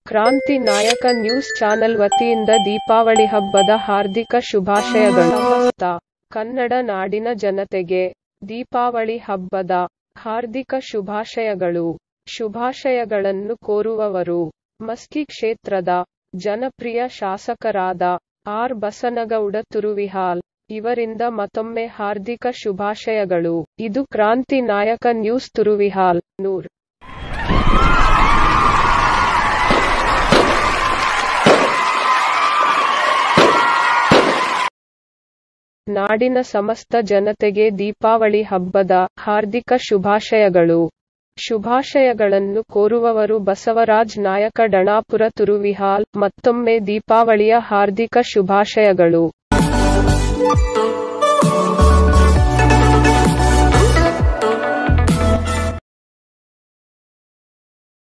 ಕ್ರಾಂತಿ ನಾಯಕ news channel ವತಿಯಿಂದ ದೀಪಾವಳಿ ಹಬ್ಬದ ಹಾರ್ದಿಕ ಶುಭಾಶಯಗಳು ಸಮಸ್ತ ಕನ್ನಡ ನಾಡಿನ ಜನತೆಗೆ ದೀಪಾವಳಿ ಹಬ್ಬದ ಹಾರ್ದಿಕ ಶುಭಾಶಯಗಳು ಶುಭಾಶಯಗಳನ್ನು ಕೋರುವವರು ಮಸ್ಕಿ ಕ್ಷೇತ್ರದ ಜನಪ್ರಿಯ ಶಾಸಕರಾದ ಆರ್ ಬಸನಗೌಡ ತುರುವಿಹಾಲ್ ಇವರಿಂದ ಮತ್ತೊಮ್ಮೆ ಹಾರ್ದಿಕ ಶುಭಾಶಯಗಳು ಇದು ಕ್ರಾಂತಿ ನಾಯಕ ನ್ಯೂಸ್ ತುರುವಿಹಾಲ್ ನೂರ್ ನಾಡಿನ ಸಮಸ್ತ ಜನತೆಗೆ ದೀಪಾವಳಿ ಹಬ್ಬದ ಹಾರ್ದಿಕ ಶುಭಾಶಯಗಳು ಶುಭಾಶಯಗಳನ್ನು ಕೋರುವವರು ಬಸವರಾಜ್ ನಾಯಕ ಡಣಾಪುರ ತುರುವಿಹಾಲ್ ಮತ್ತೊಮ್ಮೆ ದೀಪಾವಳಿಯ ಹಾರ್ದಿಕ ಶುಭಾಶಯಗಳು